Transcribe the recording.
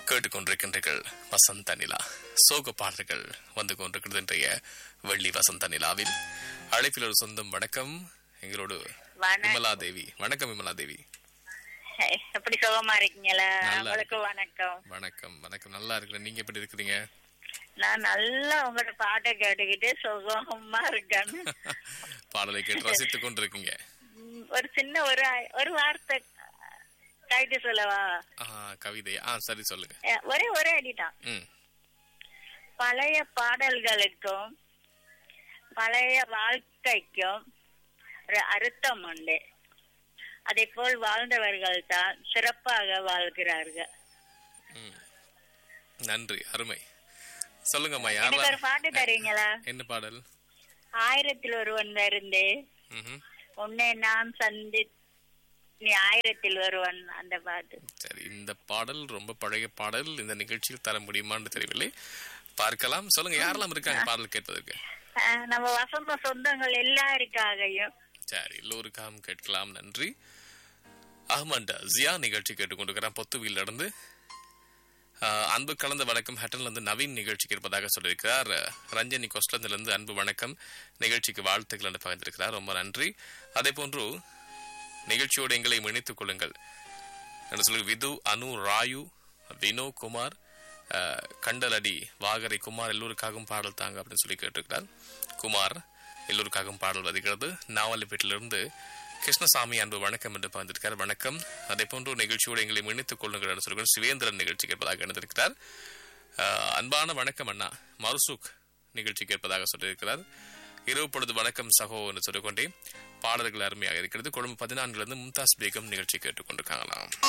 கேட்டுக்கொண்டிருக்கின்றீர்கள் வசந்த நிலா சோக பாடல்கள் வந்து கொண்டிருக்கிறது இன்றைய வெள்ளி வசந்த நிலாவில் அழைப்பில் ஒரு சொந்தம் வணக்கம் எங்களோடு வணக்கம். விமலா தேவி வணக்கம் விமலா தேவி எப்படி சுகமா இருக்கீங்களா நல்லா உங்களுக்கு வணக்கம் வணக்கம் வணக்கம் நல்லா இருக்கிறேன் நீங்க எப்படி இருக்கிறீங்க நான் நல்லா உங்களோட பாட்டை கேட்டுக்கிட்டு சுகமா இருக்கேன் பாடலை கேட்டு ரசித்துக் கொண்டிருக்கீங்க உம், ஒரு சின்ன ஒரு ஒரு வார்த்தை கைட்டு சொல்லவா ஆ, கவிதை ஆ சரி சொல்லுங்க அஹ், ஒரே ஒரே அடிதான் ம் பழைய பாடல்களுக்கும் பழைய வாழ்க்கைக்கும் ஒரு அர்த்தம் உண்டு அதை போல் வாழ்ந்தவர்கள் தான் சிறப்பாக வாழ்கிறார்கள் ம் நன்றி அருமை சொல்லுங்கம்மா எனக்கு ஒரு யாரெல்லாம் பாட்டு தருவீங்களா என்ன பாடல் ஆயிரத்தில் ஒருவன் இருந்து ம்ஹும். உன்னை நான் சந்தி நீ ஆயிரத்தில் ஒருவன் அந்த பாட்டு சரி இந்த பாடல் ரொம்ப பழைய பாடல் இந்த நிகழ்ச்சியில் தர முடியுமான்னு தெரியவில்லை பார்க்கலாம் சொல்லுங்க யாரெல்லாம் இருக்காங்க பாடல் கேட்பதற்கு அஹ், நம்ம வசந்த சொந்தங்கள் எல்லாருக்காகவும் சரி எல்லோருக்காகவும் கேட்கலாம் நன்றி அஹ்மண்ட் ஜியா நிகழ்ச்சி கேட்டுக்கொண்டிருக்கிறான் பொத்துவில இருந்து ஆஹ், அன்பு கலந்த வணக்கம் ஹட்டன்ல இருந்து நவீன் நிகழ்ச்சிக்கு இருப்பதாக சொல்லியிருக்கிறார் ரஞ்சனி கொஸ்டன்ல இருந்து அன்பு வணக்கம் நிகழ்ச்சிக்கு வாழ்த்துக்கள் என்று பகிர்ந்திருக்கிறார் ரொம்ப நன்றி அதே போன்று நிகழ்ச்சியோடு எங்களை இணைத்துக் கொள்ளுங்கள் என்று சொல்லி விது அனு ராயு வினோ குமார் அஹ், கண்டலடி வாகரை குமார் எல்லோருக்காகவும் பாடல் தாங்க அப்படின்னு சொல்லி கேட்டிருக்கிறார் குமார் எல்லோருக்காகவும் பாடல் வருகிறது நாவலிப்பேட்டிலிருந்து கிருஷ்ணசாமி அன்பு வணக்கம் என்று பகிர்ந்திருக்கார் வணக்கம் அதே போன்று நிகழ்ச்சியோடு எங்களை இணைத்துக் கொள்ளுங்கள் என்று சொல்லி சிவேந்திரன் நிகழ்ச்சி கேட்பதாக இணைந்திருக்கிறார் அஹ், அன்பான வணக்கம் அண்ணா மருசுக் நிகழ்ச்சி கேட்பதாக சொல்லியிருக்கிறார் இரவு பொழுது வணக்கம் சகோ என்று சொல்லிக்கொண்டே பாடல்கள் அருமையாக இருக்கிறது கொழும்பு பதினான்கிலிருந்து மும்தாஸ் பேகம் நிகழ்ச்சி கேட்டுக்கொண்டிருக்காங்களாம்